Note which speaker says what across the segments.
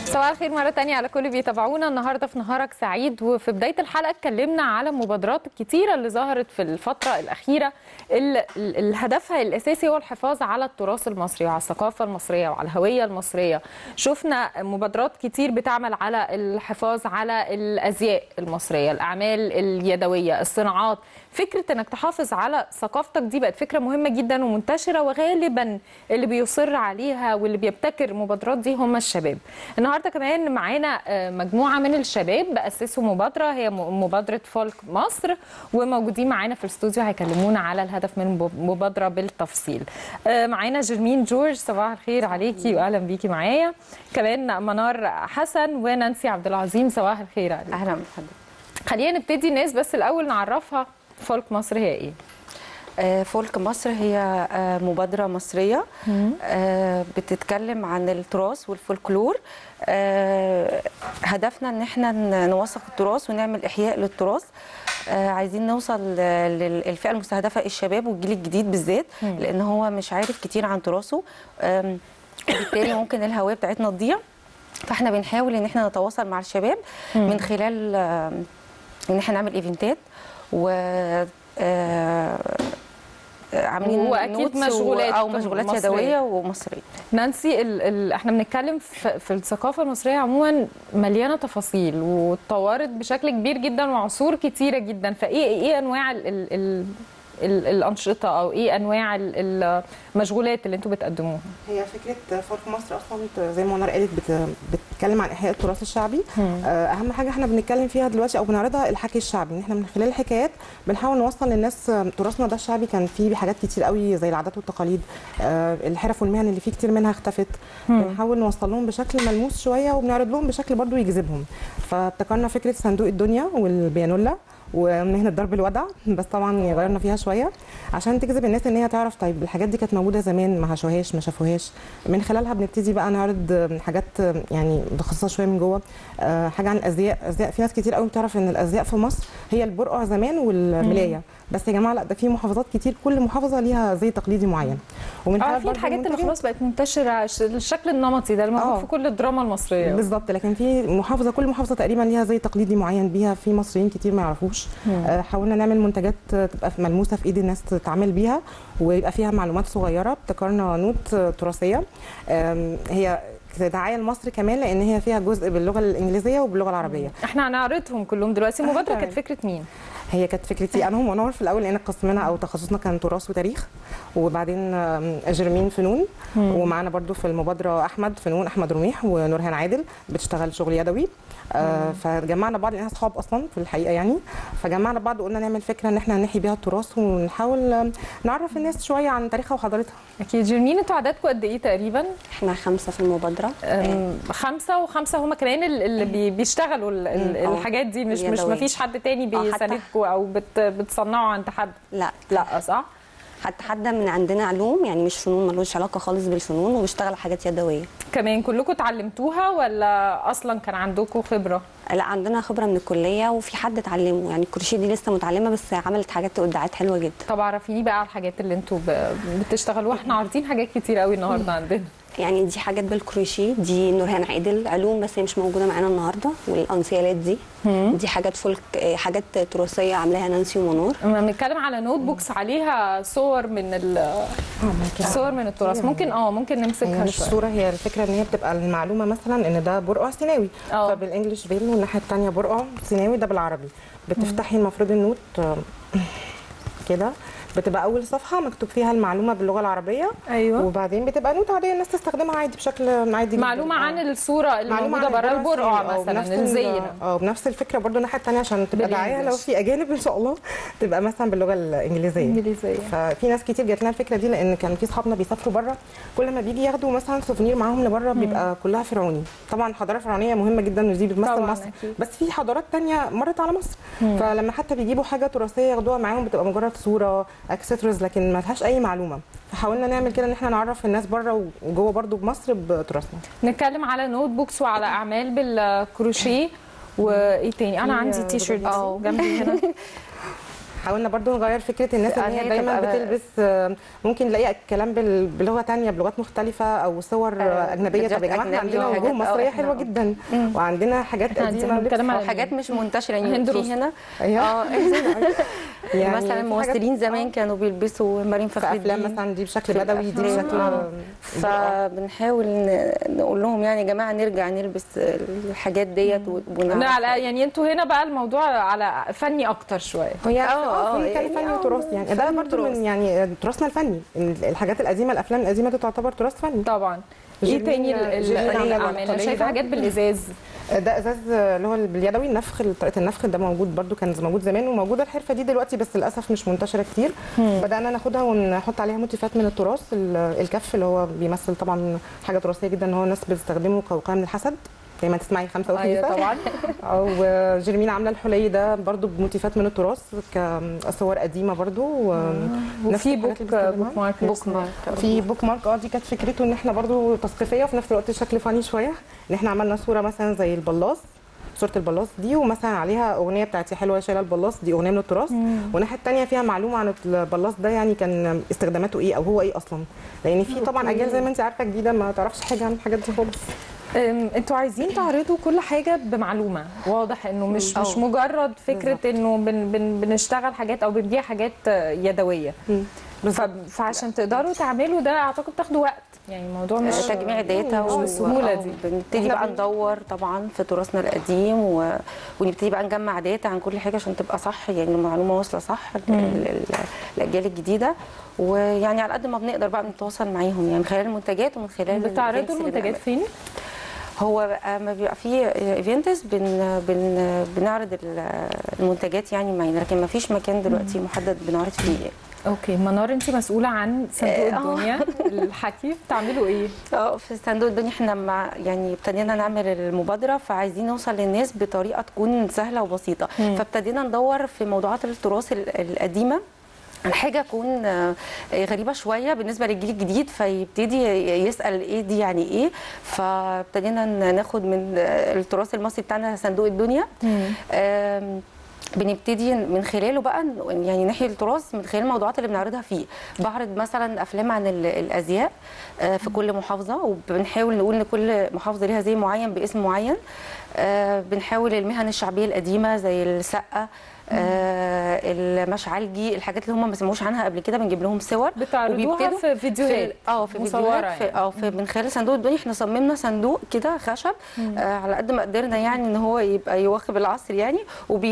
Speaker 1: صباح الخير مرة تانية على كل بيتابعونا النهاردة في نهارك سعيد وفي بداية الحلقة اتكلمنا على مبادرات الكتيرة اللي ظهرت في الفترة الأخيرة اللي اللي هدفها الأساسي هو الحفاظ على التراث المصري وعلى الثقافة المصرية وعلى الهوية المصرية شفنا مبادرات كتير بتعمل على الحفاظ على الأزياء المصرية الأعمال اليدوية الصناعات فكرة انك تحافظ على ثقافتك دي بقت فكرة مهمة جدا ومنتشرة وغالبا اللي بيصر عليها واللي بيبتكر المبادرات دي هم الشباب النهاردة كمان معانا مجموعة من الشباب أسسوا مبادرة هي مبادرة فولك مصر وموجودين معانا في الاستوديو هيكلمونا على الهدف من المبادرة بالتفصيل معانا جرمين جورج صباح الخير عليكي وأهلا بيكي معايا كمان منار حسن ونانسي عبد العظيم صباح الخير عليكي
Speaker 2: اهلا بحضرتك
Speaker 1: خلينا نبتدي الناس بس الأول نعرفها فولك مصر هي ايه؟
Speaker 2: آه، فولك مصر هي آه، مبادرة مصرية آه، بتتكلم عن التراث والفولكلور هدفنا ان احنا نوثق التراث ونعمل احياء للتراث عايزين نوصل للفئة المستهدفة الشباب والجيل الجديد بالذات لان هو مش عارف كتير عن تراثه وبالتالي ممكن الهوية بتاعتنا تضيع فاحنا بنحاول ان احنا نتواصل مع الشباب من خلال ان احنا نعمل ايفنتات و عاملين
Speaker 1: واكيد مشغولات
Speaker 2: او مشغولات
Speaker 1: مصرية.
Speaker 2: يدويه ومصريه
Speaker 1: نانسي ال ال احنا بنتكلم في, في الثقافه المصريه عموما مليانه تفاصيل واتطورت بشكل كبير جدا وعصور كتيره جدا فايه ايه انواع ال ال ال ال الانشطه او ايه انواع ال المشغولات اللي انتم بتقدموها
Speaker 3: هي فكره فولك مصر اصلا زي ما منار قالت بت... بتتكلم عن احياء التراث الشعبي
Speaker 1: مم.
Speaker 3: اهم حاجه احنا بنتكلم فيها دلوقتي او بنعرضها الحكي الشعبي ان احنا من خلال الحكايات بنحاول نوصل للناس تراثنا ده الشعبي كان فيه حاجات كتير قوي زي العادات والتقاليد الحرف والمهن اللي فيه كتير منها اختفت
Speaker 1: مم.
Speaker 3: بنحاول نوصل لهم بشكل ملموس شويه وبنعرض لهم بشكل برضو يجذبهم فابتكرنا فكره صندوق الدنيا والبيانولا ومهنه ضرب الودع بس طبعا غيرنا فيها شويه عشان تجذب الناس ان هي تعرف طيب الحاجات دي كانت موجوده زمان ما هشوهاش ما شافوهاش من خلالها بنبتدي بقى نعرض حاجات يعني متخصصه شويه من جوه حاجه عن الازياء ازياء في ناس كتير قوي بتعرف ان الازياء في مصر هي البرقع زمان والملايه بس يا جماعه لا ده في محافظات كتير كل محافظه ليها زي تقليدي معين
Speaker 1: ومن اه في الحاجات اللي خلاص بقت منتشره الشكل النمطي ده الموجود في كل الدراما المصريه
Speaker 3: بالظبط لكن في محافظه كل محافظه تقريبا ليها زي تقليدي معين بيها في مصريين كتير ما يعرفوش آه حاولنا نعمل منتجات تبقى ملموسه في ايد الناس تتعامل بيها ويبقى فيها معلومات صغيره ابتكرنا نوت تراثيه هي دعايه لمصر كمان لان هي فيها جزء باللغه الانجليزيه وباللغه العربيه
Speaker 1: احنا هنعرضهم كلهم دلوقتي المبادره كانت فكره مين
Speaker 3: هي كانت فكرتي انا ومنور في الاول لان قسمنا او تخصصنا كان تراث وتاريخ وبعدين جرمين فنون مم. ومعانا برضو في المبادره احمد فنون احمد رميح ونورهان عادل بتشتغل شغل يدوي آه فجمعنا بعض لانها اصحاب اصلا في الحقيقه يعني فجمعنا بعض وقلنا نعمل فكره ان احنا نحيي بيها التراث ونحاول نعرف الناس شويه عن تاريخها وحضارتها
Speaker 1: اكيد جرمين انتوا عددكم قد ايه تقريبا
Speaker 4: احنا خمسه في المبادره
Speaker 1: خمسه وخمسه هم كمان اللي بيشتغلوا الحاجات دي مش مش ما فيش حد تاني بيساندكم او بت بتصنعوا عند حد
Speaker 4: لا
Speaker 1: لا صح
Speaker 4: حتى حد من عندنا علوم يعني مش فنون ملوش علاقه خالص بالفنون وبيشتغل حاجات يدويه
Speaker 1: كمان كلكم اتعلمتوها ولا اصلا كان عندكم خبره
Speaker 4: لا عندنا خبره من الكليه وفي حد اتعلمه يعني الكروشيه دي لسه متعلمه بس عملت حاجات ابداعات حلوه جدا
Speaker 1: طب عرفيني بقى على الحاجات اللي انتوا بتشتغلوها احنا عارضين حاجات كتير قوي النهارده عندنا
Speaker 4: يعني دي حاجات بالكروشيه دي نورهان عادل علوم بس هي مش موجوده معانا النهارده والانسيالات دي مم. دي حاجات فولك حاجات تراثيه عاملاها نانسي ومنور
Speaker 1: احنا بنتكلم على نوت بوكس عليها صور من صور من التراث ممكن اه ممكن نمسكها
Speaker 3: مش صوره هي الفكره ان هي بتبقى المعلومه مثلا ان ده برقع سيناوي أوه. فبالانجلش فيل والناحيه الثانيه برقع سيناوي ده بالعربي بتفتحي المفروض النوت كده بتبقى اول صفحه مكتوب فيها المعلومه باللغه العربيه
Speaker 1: ايوه
Speaker 3: وبعدين بتبقى نوت عاديه الناس تستخدمها عادي بشكل عادي
Speaker 1: معلومه جدا. عن الصوره اللي موجوده بره البرقع مثلا الزي
Speaker 3: اه بنفس الفكره برضو الناحيه الثانيه عشان تبقى دعايه لو في اجانب ان شاء الله تبقى مثلا باللغه الانجليزيه
Speaker 1: الانجليزيه
Speaker 3: ففي ناس كتير جات لنا الفكره دي لان كان في اصحابنا بيسافروا بره كل ما بيجي ياخدوا مثلا سوفينير معاهم لبره بيبقى كلها فرعوني طبعا الحضاره الفرعونيه مهمه جدا ودي بتمثل مصر أكيد. بس في حضارات ثانيه مرت على مصر مم. فلما حتى بيجيبوا حاجه تراثيه ياخدوها معاهم بتبقى مجرد صوره اكسسوارز لكن ما لهاش اي معلومه فحاولنا نعمل كده ان احنا نعرف الناس بره وجوه برضو بمصر بتراثنا
Speaker 1: نتكلم على نوت بوكس وعلى اعمال بالكروشيه وايه تاني انا عندي تي شيرت اه جنبي هنا
Speaker 3: حاولنا برضو نغير فكره الناس
Speaker 2: إن
Speaker 3: ان
Speaker 2: هي
Speaker 3: هي دايما
Speaker 2: تبقى-
Speaker 3: بتلبس آه، ممكن نلاقي كلام بال- بلغه تانية بلغات مختلفه او صور
Speaker 2: آه،
Speaker 3: آه، اجنبيه
Speaker 2: فيديوهات
Speaker 3: طب يا جماعه احنا
Speaker 2: أجنبي
Speaker 3: عندنا
Speaker 2: وحاجات-
Speaker 3: وجوه
Speaker 2: آه،
Speaker 3: مصريه
Speaker 2: إحنا-
Speaker 3: حلوه جدا
Speaker 2: مم.
Speaker 3: وعندنا حاجات
Speaker 1: إحنا
Speaker 3: قديمه
Speaker 1: بنتكلم على
Speaker 2: حاجات مش منتشره
Speaker 1: هند
Speaker 2: يعني في
Speaker 1: رستم.
Speaker 2: هنا
Speaker 3: ايوه
Speaker 2: اه
Speaker 3: يعني
Speaker 2: مثلا
Speaker 3: في حاجات-
Speaker 2: ممثلين زمان كانوا بيلبسوا مريم
Speaker 3: في
Speaker 2: فخر
Speaker 3: افلام
Speaker 2: الدين
Speaker 3: مثلا دي بشكل
Speaker 2: في
Speaker 3: بدوي دي
Speaker 2: الأفلام.
Speaker 3: بشكل
Speaker 2: آه. فبنحاول ن- نقول لهم يعني يا جماعه نرجع نلبس الحاجات ديت
Speaker 1: لا
Speaker 2: ونعرف
Speaker 1: على يعني انتوا هنا بقى الموضوع على فني اكتر شويه
Speaker 3: هي
Speaker 2: آه،
Speaker 3: اه
Speaker 2: آه،
Speaker 3: في كان
Speaker 2: يعني
Speaker 3: فني
Speaker 2: آه،
Speaker 3: وتراث يعني ده
Speaker 2: فن
Speaker 3: برضو
Speaker 2: وتراث.
Speaker 3: من يعني تراثنا الفني إن الحاجات القديمه الافلام القديمه دي تعتبر تراث فني
Speaker 1: طبعا ايه
Speaker 3: جيرمين-
Speaker 1: تاني ال- ال-
Speaker 3: جيرمين عاملة
Speaker 1: الاعمال انا
Speaker 3: القليل
Speaker 1: شايفه
Speaker 3: ده.
Speaker 1: حاجات بالازاز
Speaker 3: ده ازاز اللي هو باليدوي النفخ طريقه النفخ ده موجود برضو كان موجود زمان وموجوده الحرفه دي دلوقتي بس للاسف مش منتشره كتير بدانا ناخدها ونحط عليها موتيفات من التراث ال- الكف اللي هو بيمثل طبعا حاجه تراثيه جدا ان هو الناس بتستخدمه كوقايه من الحسد دايما تسمعي خمسه
Speaker 1: ايوه
Speaker 3: وخمسه
Speaker 1: طبعا
Speaker 3: او جيرمين عامله الحلي ده برضو بموتيفات من التراث كصور قديمه برضو نفس
Speaker 1: وفي
Speaker 3: الحاجات
Speaker 1: بوك
Speaker 3: اللي
Speaker 1: بوك
Speaker 3: بيستخدموها.
Speaker 1: مارك
Speaker 2: بوك مارك
Speaker 3: في بوك مارك اه دي كانت فكرته ان احنا برضو تثقيفيه وفي نفس الوقت شكل فاني شويه ان احنا عملنا صوره مثلا زي البلاص صوره البلاص دي ومثلا عليها اغنيه بتاعتي حلوه يا شايله البلاص دي اغنيه من التراث والناحيه الثانيه فيها معلومه عن البلاص ده يعني كان استخداماته ايه او هو ايه اصلا لان في طبعا اجيال زي ما انت عارفه جديده ما تعرفش حاجه عن الحاجات دي خالص
Speaker 1: أم، انتوا عايزين تعرضوا كل حاجه بمعلومه واضح انه مش
Speaker 2: أو.
Speaker 1: مش مجرد فكره
Speaker 3: بالظبط.
Speaker 1: انه بن بن بنشتغل حاجات او بنبيع حاجات آه، يدويه ف- فعشان تقدروا تعملوا ده اعتقد تاخدوا وقت يعني الموضوع مش
Speaker 2: تجميع داتا
Speaker 1: مش
Speaker 2: و-
Speaker 1: بالسهوله
Speaker 2: آه،
Speaker 1: دي
Speaker 2: بنبتدي
Speaker 3: إحنا
Speaker 2: بقى
Speaker 3: بن-
Speaker 2: ندور طبعا في تراثنا القديم و... ونبتدي بقى نجمع داتا عن كل حاجه عشان تبقى صح يعني المعلومه واصله صح لل- لل- الاجيال الجديده ويعني على قد ما بنقدر بقى بنتواصل معاهم يعني من خلال المنتجات ومن خلال
Speaker 1: بتعرضوا
Speaker 2: الإيفنتس اللي
Speaker 1: المنتجات
Speaker 2: بنعملها.
Speaker 1: فين؟
Speaker 2: هو بقى ما بيبقى فيه ايفنتس بن بن بنعرض ال- المنتجات يعني معانا لكن ما فيش مكان دلوقتي محدد بنعرض فيه يعني.
Speaker 1: اوكي منار انت مسؤوله عن صندوق
Speaker 2: آه.
Speaker 1: الدنيا الحكي بتعملوا ايه؟
Speaker 2: اه في صندوق الدنيا احنا مع يعني ابتدينا نعمل المبادره فعايزين نوصل للناس بطريقه تكون سهله وبسيطه فابتدينا ندور في موضوعات التراث ال- القديمه عن حاجه تكون آه، غريبه شويه بالنسبه للجيل الجديد فيبتدي يسال ايه دي يعني ايه فابتدينا ن- ناخد من آه، التراث المصري بتاعنا صندوق الدنيا آم، بنبتدي من خلاله بقى ن- يعني نحيي التراث من خلال الموضوعات اللي بنعرضها فيه بعرض مثلا افلام عن ال- الازياء آه، في كل محافظه وبنحاول نقول ان كل محافظه ليها زي معين باسم معين آه، بنحاول المهن الشعبيه القديمه زي السقه آه المشعلجي الحاجات اللي هم ما سمعوش عنها قبل كده بنجيب لهم صور
Speaker 1: بتعرضوها
Speaker 2: وبيبتدوا
Speaker 1: في فيديوهات
Speaker 2: في اه في
Speaker 1: مصورة
Speaker 2: فيديوهات في
Speaker 1: يعني.
Speaker 2: اه في من خلال صندوق الدنيا احنا صممنا صندوق كده خشب آه على قد ما قدرنا يعني ان هو يبقى يواكب العصر يعني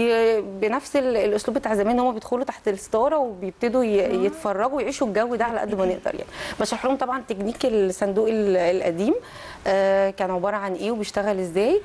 Speaker 2: وبنفس الاسلوب بتاع زمان ان هم بيدخلوا تحت الستاره وبيبتدوا ي- يتفرجوا ويعيشوا الجو ده على قد ما نقدر يعني بشرح لهم طبعا تكنيك الصندوق ال- القديم آه كان عباره عن ايه وبيشتغل ازاي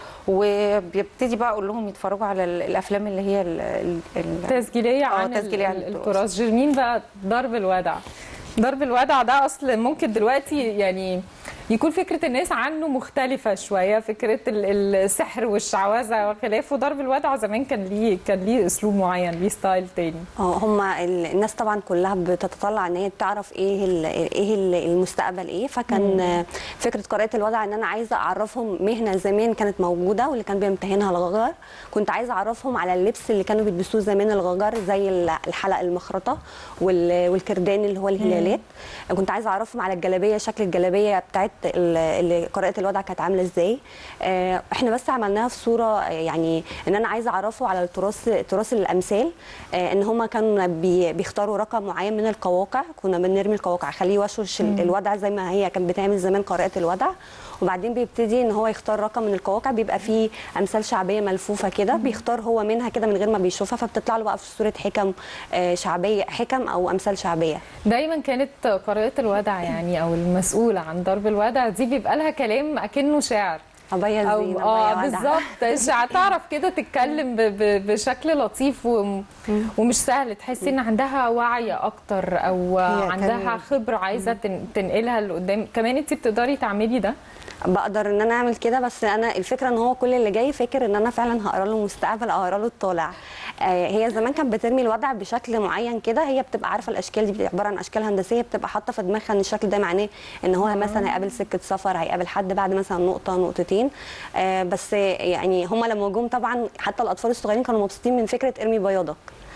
Speaker 2: وبيبتدي بقى اقول لهم يتفرجوا على ال- الافلام اللي هي ال- ال- ال-
Speaker 1: تسجيليه
Speaker 2: آه،
Speaker 1: عن
Speaker 2: تسجيلية عن
Speaker 1: ال-
Speaker 2: التراث.
Speaker 1: التراث جيرمين بقى ضرب الودع ضرب الودع ده اصل ممكن دلوقتي يعني يكون فكره الناس عنه مختلفه شويه فكره ال- السحر والشعوذه وخلافه ضرب الودع زمان كان ليه كان ليه اسلوب معين ليه ستايل تاني
Speaker 4: اه هم الناس طبعا كلها بتتطلع ان هي تعرف ايه ال- ايه ال- المستقبل ايه فكان آه، فكره قراءه الوضع ان انا عايزه اعرفهم مهنه زمان كانت موجوده واللي كان بيمتهنها الغجر كنت عايزه اعرفهم على اللبس اللي كانوا بيلبسوه زمان الغجر زي ال- الحلق المخرطه وال- والكردان اللي هو الهلالات كنت عايزه اعرفهم على الجلابيه شكل الجلابيه بتاعت ال- اللي قراءه الوضع كانت عامله ازاي آه، احنا بس عملناها في صوره آه، يعني ان انا عايزه اعرفه على التراث تراث الامثال آه، ان هم كانوا بي- بيختاروا رقم معين من القواقع كنا بنرمي القواقع خليه يوشوش ال- الوضع زي ما هي كانت بتعمل زمان قارئه الوضع وبعدين بيبتدي ان هو يختار رقم من القواقع بيبقى فيه امثال شعبيه ملفوفه كده بيختار هو منها كده من غير ما بيشوفها فبتطلع له بقى في صوره حكم آه، شعبيه حكم او امثال شعبيه
Speaker 1: دايما كانت قارئة الودع يعني او المسؤولة عن ضرب الودع دي بيبقى لها كلام اكنه شعر
Speaker 4: ابيض
Speaker 1: او
Speaker 4: زين
Speaker 1: اه
Speaker 4: أبيض ودع.
Speaker 1: بالظبط شع- تعرف كده تتكلم ب- ب- بشكل لطيف وم- ومش سهل تحسي ان عندها وعي اكتر او
Speaker 3: هي
Speaker 1: عندها
Speaker 3: كان-
Speaker 1: خبرة عايزة تن- تنقلها لقدام كمان انت بتقدري تعملي ده
Speaker 4: بقدر ان انا اعمل كده بس انا الفكره ان هو كل اللي جاي فاكر ان انا فعلا هقرا له المستقبل او هقرا له الطالع آه، هي زمان كانت بترمي الوضع بشكل معين كده هي بتبقى عارفه الاشكال دي عباره عن اشكال هندسيه بتبقى حاطه في دماغها ان الشكل ده معناه ان هو مثلا هيقابل سكه سفر هيقابل حد بعد مثلا نقطه نقطتين آه، بس يعني هم لما جم طبعا حتى الاطفال الصغيرين كانوا مبسوطين من فكره ارمي بياضك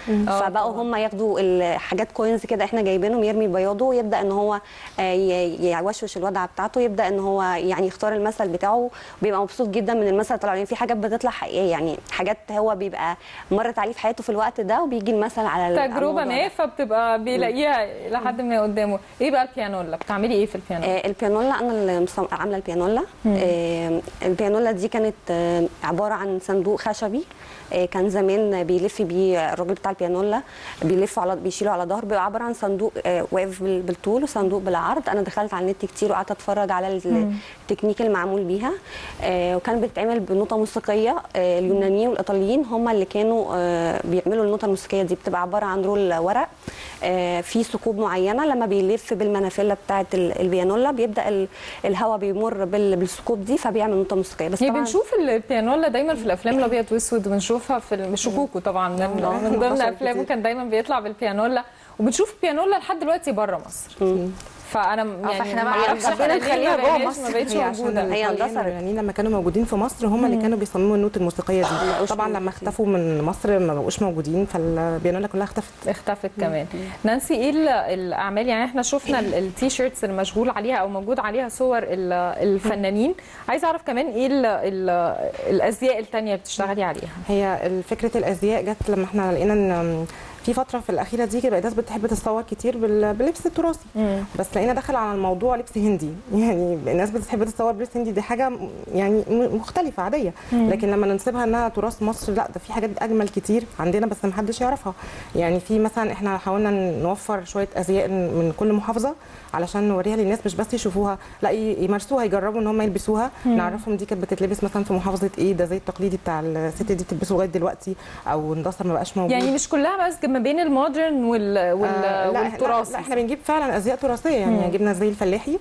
Speaker 1: آه،
Speaker 4: فبقوا
Speaker 1: طبعاً.
Speaker 4: هم ياخدوا الحاجات كوينز كده احنا جايبينهم يرمي بياضه ويبدا ان هو آه، ي- يوشوش الودعه بتاعته يبدا ان هو يعني يختار المثل بتاعه بيبقى مبسوط جدا من المثل اللي طلع يعني في حاجات بتطلع حقيقيه يعني حاجات هو بيبقى مرت عليه في حياته في الوقت ده وبيجي المثل على ال- على
Speaker 1: تجربه
Speaker 4: الموضوع
Speaker 1: ما
Speaker 4: ده.
Speaker 1: فبتبقى بيلاقيها لحد ما قدامه ايه بقى البيانولا بتعملي ايه في البيانولا
Speaker 4: آه، البيانولا انا اللي مصم- عامله البيانولا آه، البيانولا دي كانت آه، عباره عن صندوق خشبي آه، كان زمان بيلف بيه الراجل بتاع البيانولا بيلف على بيشيله على ظهر بيبقى عباره عن صندوق آه، واقف بال- بالطول وصندوق بالعرض انا دخلت على النت كتير وقعدت اتفرج على ال- التكنيك المعمول بيها آه، وكان بيتعمل بنوتة موسيقيه آه، اليونانيين والايطاليين هم اللي كانوا آه، بيعملوا النوتة الموسيقيه دي بتبقى عباره عن رول ورق آه، في ثقوب معينه لما بيلف بالمنافله بتاعه ال- البيانولا بيبدا ال- الهواء بيمر بال- بالثقوب دي فبيعمل نوتة موسيقيه بس
Speaker 1: يعني
Speaker 4: طبعا
Speaker 1: بنشوف البيانولا دايما في الافلام الابيض واسود وبنشوفها في ال- شكوكو طبعا من,
Speaker 4: آه،
Speaker 1: من ضمن
Speaker 4: بشر
Speaker 1: افلامه
Speaker 4: كتير.
Speaker 1: كان دايما بيطلع بالبيانولا وبنشوف بيانولا لحد دلوقتي بره مصر فانا يعني
Speaker 2: فإحنا
Speaker 1: ما
Speaker 2: بقى
Speaker 1: اعرفش
Speaker 2: ربنا
Speaker 1: احنا ليه
Speaker 2: نخليها
Speaker 1: ما
Speaker 2: جوه
Speaker 1: بقيناش-
Speaker 2: مصر.
Speaker 1: ما بقتش
Speaker 3: هي عشان
Speaker 1: موجوده
Speaker 4: هي
Speaker 3: الإيطاليين
Speaker 4: اندثرت.
Speaker 3: واليونانيين لما كانوا موجودين في مصر هم اللي كانوا بيصمموا النوت الموسيقيه دي
Speaker 4: بقوش
Speaker 3: طبعا لما
Speaker 4: موجودين.
Speaker 3: اختفوا من مصر ما بقوش موجودين فالبيانولا كلها اختفت
Speaker 1: اختفت كمان نانسي ايه ال- الاعمال يعني احنا شفنا ال- التي شيرتس المشغول عليها او موجود عليها صور ال- الفنانين عايزه اعرف كمان ايه ال ال الازياء التانية اللي بتشتغلي عليها
Speaker 3: هي فكره الازياء جت لما احنا لقينا ان في فتره في الاخيره دي كده الناس بتحب تتصور كتير بال- باللبس التراثي بس لقينا دخل على الموضوع لبس هندي يعني الناس بتحب تتصور بلبس هندي دي حاجه م- يعني م- مختلفه عاديه لكن لما ننسبها انها تراث مصر لا ده في حاجات اجمل كتير عندنا بس محدش يعرفها يعني في مثلا احنا حاولنا نوفر شويه ازياء من كل محافظه علشان نوريها للناس مش بس يشوفوها لا ي- يمارسوها يجربوا ان هم يلبسوها نعرفهم دي كانت بتتلبس مثلا في محافظه ايه ده زي التقليدي بتاع الست دي بتلبسه لغايه دلوقتي او اندثر ما بقاش موجود
Speaker 1: يعني مش كلها بس ما بين المودرن وال وال
Speaker 3: آه، لا
Speaker 1: والتراث
Speaker 3: لا, لا احنا بنجيب فعلا ازياء تراثيه يعني جبنا زي الفلاحي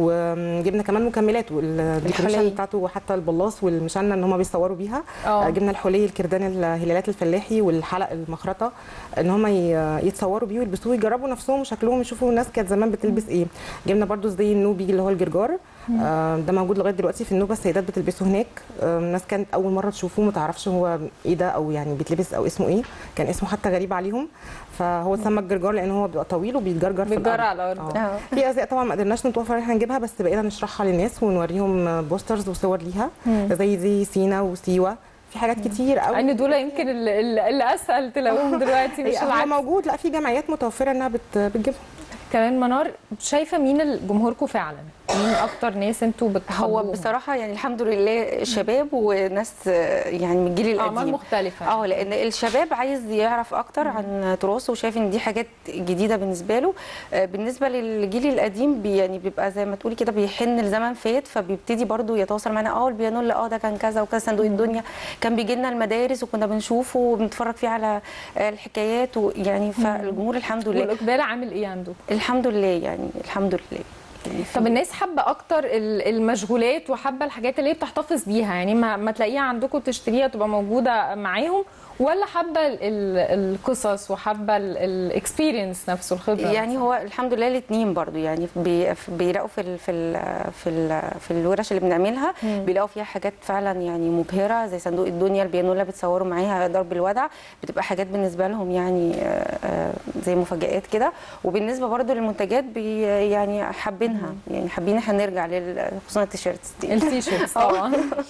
Speaker 3: وجبنا كمان مكملات والديكوريشن
Speaker 2: الحلي.
Speaker 3: بتاعته وحتى البلاص والمشنه ان هم بيصوروا بيها
Speaker 1: آه.
Speaker 3: آه، جبنا الحلي الكردان الهلالات الفلاحي والحلق المخرطه ان هم ي- يتصوروا بيه ويلبسوه يجربوا نفسهم وشكلهم يشوفوا الناس كانت زمان بتلبس ايه جبنا برضو زي النوبي اللي هو الجرجار آه، ده موجود لغايه دلوقتي في النوبه السيدات بتلبسه هناك آه، الناس كانت اول مره تشوفوه ما تعرفش هو ايه ده او يعني بيتلبس او اسمه ايه كان اسمه حتى غريب عليهم فهو اتسمى الجرجار لان هو بيبقى طويل وبيتجرجر في
Speaker 1: بيتجرى
Speaker 3: الارض
Speaker 1: على الأرض.
Speaker 3: آه.
Speaker 2: آه.
Speaker 3: في ازياء طبعا ما قدرناش نتوفر إن احنا نجيبها بس بقينا نشرحها للناس ونوريهم بوسترز وصور ليها زي زي سينا وسيوه في حاجات كتير قوي
Speaker 1: ان دول يمكن ال- ال- اللي اسهل تلاقوهم دلوقتي مش
Speaker 3: هي- هو
Speaker 1: العكس
Speaker 3: موجود لا في جمعيات متوفره انها بت... بتجيبها
Speaker 1: كمان منار شايفه مين جمهوركم فعلا مين اكتر ناس انتوا بتحبوهم
Speaker 2: هو بصراحه يعني الحمد لله شباب وناس آه، يعني من الجيل
Speaker 1: اعمال
Speaker 2: القديم
Speaker 1: مختلفه
Speaker 2: اه لان الشباب عايز يعرف اكتر عن تراثه وشايف ان دي حاجات جديده بالنسبه له آه، بالنسبه للجيل القديم بي يعني بيبقى زي ما تقولي كده بيحن لزمن فات فبيبتدي برضو يتواصل معانا اه البيانولا اه ده كان كذا وكذا صندوق الدنيا كان بيجي لنا المدارس وكنا بنشوفه وبنتفرج فيه على آه، الحكايات ويعني فالجمهور الحمد لله
Speaker 1: والاقبال عامل ايه عنده
Speaker 2: الحمد لله يعني الحمد لله يعني في-
Speaker 1: طب الناس حابه اكتر ال- المشغولات وحابه الحاجات اللي هي بتحتفظ بيها يعني ما, ما تلاقيها عندكم تشتريها تبقى موجوده معاهم ولا حابه ال- ال- القصص وحابه الاكسبيرينس نفسه الخبره
Speaker 2: يعني هو الحمد لله الاثنين برضو يعني بي- بيلاقوا في ال في ال في ال في الورش اللي بنعملها بيلاقوا فيها حاجات فعلا يعني مبهره زي صندوق الدنيا البيانولا بتصوروا معاها ضرب الودع بتبقى حاجات بالنسبه لهم يعني آه، آه، زي مفاجآت كده وبالنسبه برضو للمنتجات بي يعني حابينها يعني حابين احنا نرجع لل خصوصا التيشيرتس دي
Speaker 1: التيشيرتس طبعا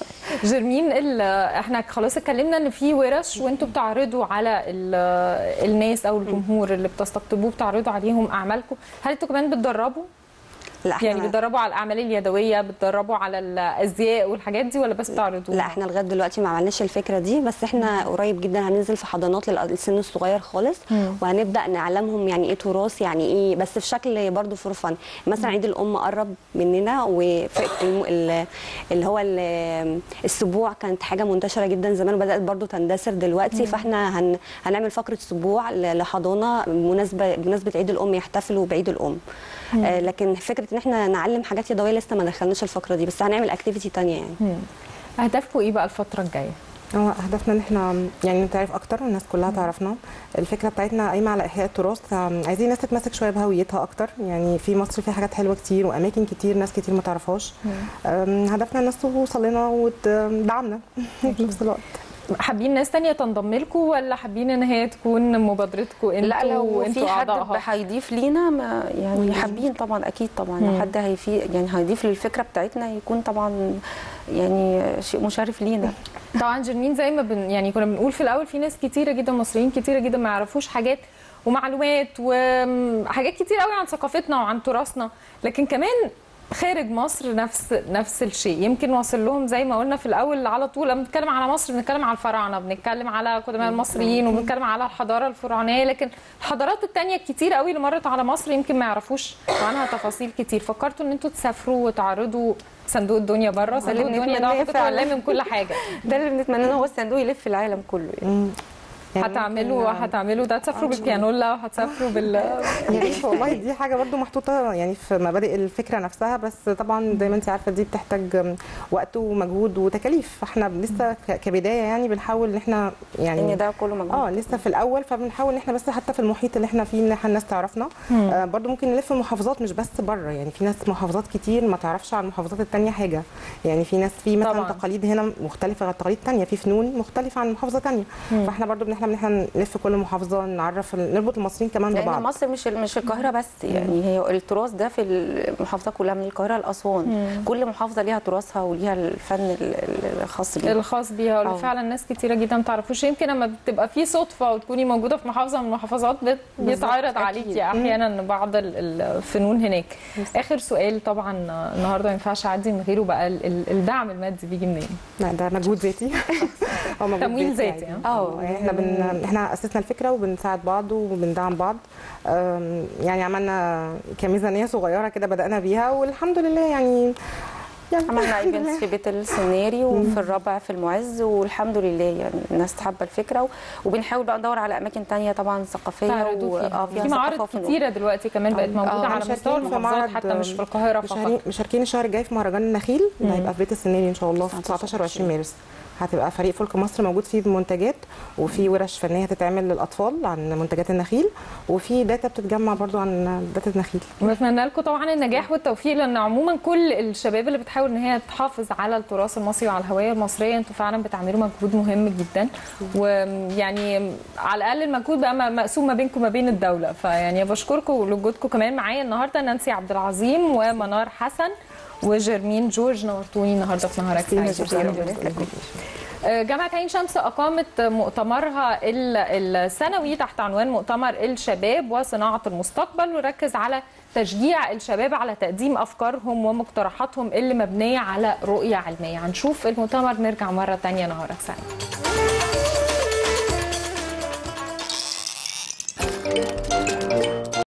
Speaker 1: جرمين ال- احنا خلاص اتكلمنا ان في ورش وانتوا بتعرضوا على ال- الناس او الجمهور اللي بتستقطبوه بتعرضوا عليهم اعمالكم هل انتوا كمان بتدربوا
Speaker 4: لا احنا
Speaker 1: يعني بتدربوا على الاعمال اليدويه بتدربوا على الازياء والحاجات دي ولا بس بتعرضوها
Speaker 4: لا احنا لغايه دلوقتي ما عملناش الفكره دي بس احنا قريب جدا هننزل في حضانات للأ- للسن الصغير خالص وهنبدا نعلمهم يعني ايه تراث يعني ايه بس في شكل برضو فور فن مثلا عيد الام قرب مننا واللي هو ال- السبوع كانت حاجه منتشره جدا زمان وبدات برضو تندثر دلوقتي فاحنا هن هنعمل فقره سبوع ل- لحضانه بمناسبه بمناسبه عيد الام يحتفلوا بعيد الام آه لكن فكره ان احنا نعلم حاجات يدويه لسه ما دخلناش الفقره دي بس هنعمل اكتيفيتي تانية يعني
Speaker 1: اهدافكم ايه بقى الفتره الجايه
Speaker 3: هو هدفنا ان احنا يعني نتعرف اكتر والناس كلها تعرفنا الفكره بتاعتنا قايمه على احياء التراث آم، عايزين الناس تتمسك شويه بهويتها اكتر يعني في مصر في حاجات حلوه كتير واماكن كتير ناس كتير ما تعرفهاش آم، هدفنا الناس توصل لنا وتدعمنا في نفس الوقت
Speaker 1: حابين ناس تانية تنضم لكم ولا حابين ان هي تكون مبادرتكم انتوا
Speaker 2: لا لو
Speaker 1: وانتوا
Speaker 2: في حد
Speaker 1: اعضائها
Speaker 2: هيضيف لينا ما يعني حابين طبعا اكيد طبعا لو حد هيفي يعني هيضيف للفكره بتاعتنا يكون طبعا يعني شيء مشرف لينا
Speaker 1: طبعا جرمين زي ما بن يعني كنا بنقول في الاول في ناس كتيره جدا مصريين كتيره جدا ما يعرفوش حاجات ومعلومات وحاجات كتير قوي عن ثقافتنا وعن تراثنا لكن كمان خارج مصر نفس نفس الشيء يمكن واصل لهم زي ما قلنا في الاول على طول لما بنتكلم على مصر بنتكلم على الفراعنه بنتكلم على قدماء المصريين وبنتكلم على الحضاره الفرعونيه لكن الحضارات التانية كتير قوي اللي مرت على مصر يمكن ما يعرفوش عنها تفاصيل كتير فكرتوا ان انتوا تسافروا وتعرضوا صندوق الدنيا بره صندوق
Speaker 2: اللي
Speaker 1: الدنيا ده
Speaker 2: بنتمناه
Speaker 1: اعتقد هو
Speaker 2: فعلا.
Speaker 1: اللي من كل حاجه
Speaker 2: ده اللي بنتمناه ان هو الصندوق يلف العالم كله يعني.
Speaker 3: يعني
Speaker 1: هتعملوا
Speaker 3: ممكن-
Speaker 1: هتعملوا ده تسافروا بالبيانولا وهتسافروا بال
Speaker 3: يا ريت والله دي حاجه برضو محطوطه يعني في مبادئ الفكره نفسها بس طبعا زي ما انت عارفه دي بتحتاج وقت ومجهود وتكاليف فاحنا لسه ك- كبدايه يعني بنحاول ان احنا يعني
Speaker 2: ان ده كله مجهود
Speaker 3: اه لسه في الاول فبنحاول ان احنا بس حتى في المحيط اللي احنا فيه ان احنا الناس تعرفنا آه برضو ممكن نلف المحافظات مش بس بره يعني في ناس محافظات كتير ما تعرفش عن المحافظات التانية حاجه يعني في ناس في مثلا
Speaker 1: طبعاً.
Speaker 3: تقاليد هنا مختلفه عن تقاليد تانية في فنون مختلفه عن محافظه تانية فاحنا برضو بنحلم ان احنا نلف كل محافظه نعرف نربط المصريين كمان
Speaker 2: لان
Speaker 3: ببعض
Speaker 2: مصر مش مش القاهره بس يعني هي التراث ده في المحافظه كلها من القاهره لاسوان كل محافظه ليها تراثها وليها الفن ال- ال- الخاص بيها
Speaker 1: الخاص بيها واللي
Speaker 2: آه.
Speaker 1: فعلا ناس كتيره جدا ما تعرفوش يمكن لما بتبقى في صدفه وتكوني موجوده في محافظه من المحافظات بت- بيتعرض
Speaker 2: أكيد.
Speaker 1: عليكي احيانا بعض ال- الفنون هناك اخر سؤال طبعا النهارده ما ينفعش اعدي من غيره بقى ال- ال- الدعم المادي بيجي منين
Speaker 3: لا ده مجهود ذاتي هو مجهود
Speaker 1: تمويل ذاتي،
Speaker 3: يعني.
Speaker 2: اه.
Speaker 3: اه يعني احنا بن... احنا اسسنا الفكره وبنساعد بعض وبندعم بعض أم، يعني عملنا كميزانيه صغيره كده بدانا بيها والحمد لله يعني يعني
Speaker 2: عملنا
Speaker 3: الحمد
Speaker 2: ايفنتس
Speaker 3: لله.
Speaker 2: في بيت السناري وفي الرابع في المعز والحمد لله يعني الناس حابه الفكره و- وبنحاول بقى ندور على اماكن تانية طبعا ثقافيه
Speaker 1: تعرضوا
Speaker 2: و-
Speaker 1: فيها
Speaker 2: اه فيها
Speaker 1: في
Speaker 2: ثقافة
Speaker 1: معارض
Speaker 2: وفنون.
Speaker 1: كتيره دلوقتي كمان بقت موجوده
Speaker 2: آه،
Speaker 1: على
Speaker 3: مشاركين
Speaker 1: مستوى
Speaker 3: في
Speaker 1: المحافظات
Speaker 3: معرض،
Speaker 1: حتى مش في القاهره
Speaker 3: مشاركين
Speaker 1: فقط
Speaker 3: مشاركين الشهر الجاي في مهرجان النخيل اللي هيبقى في بيت السناري ان شاء الله في 19 و20 مارس هتبقى فريق فولك مصر موجود فيه بمنتجات وفي ورش فنيه هتتعمل للاطفال عن منتجات النخيل وفي داتا بتتجمع برضو عن داتا النخيل
Speaker 1: بتمنى لكم طبعا النجاح والتوفيق لان عموما كل الشباب اللي بتحاول ان هي تحافظ على التراث المصري وعلى الهويه المصريه انتوا فعلا بتعملوا مجهود مهم جدا ويعني على الاقل المجهود بقى م- مقسوم ما بينكم وما بين الدوله فيعني بشكركم لوجودكم كمان معايا النهارده نانسي عبد العظيم ومنار حسن وجرمين جورج نورتوني النهارده في نهارك سعيد آه، جامعة عين شمس أقامت مؤتمرها ال- السنوي تحت عنوان مؤتمر الشباب وصناعة المستقبل وركز على تشجيع الشباب على تقديم أفكارهم ومقترحاتهم اللي مبنية على رؤية علمية هنشوف المؤتمر نرجع مرة تانية نهارك سعيد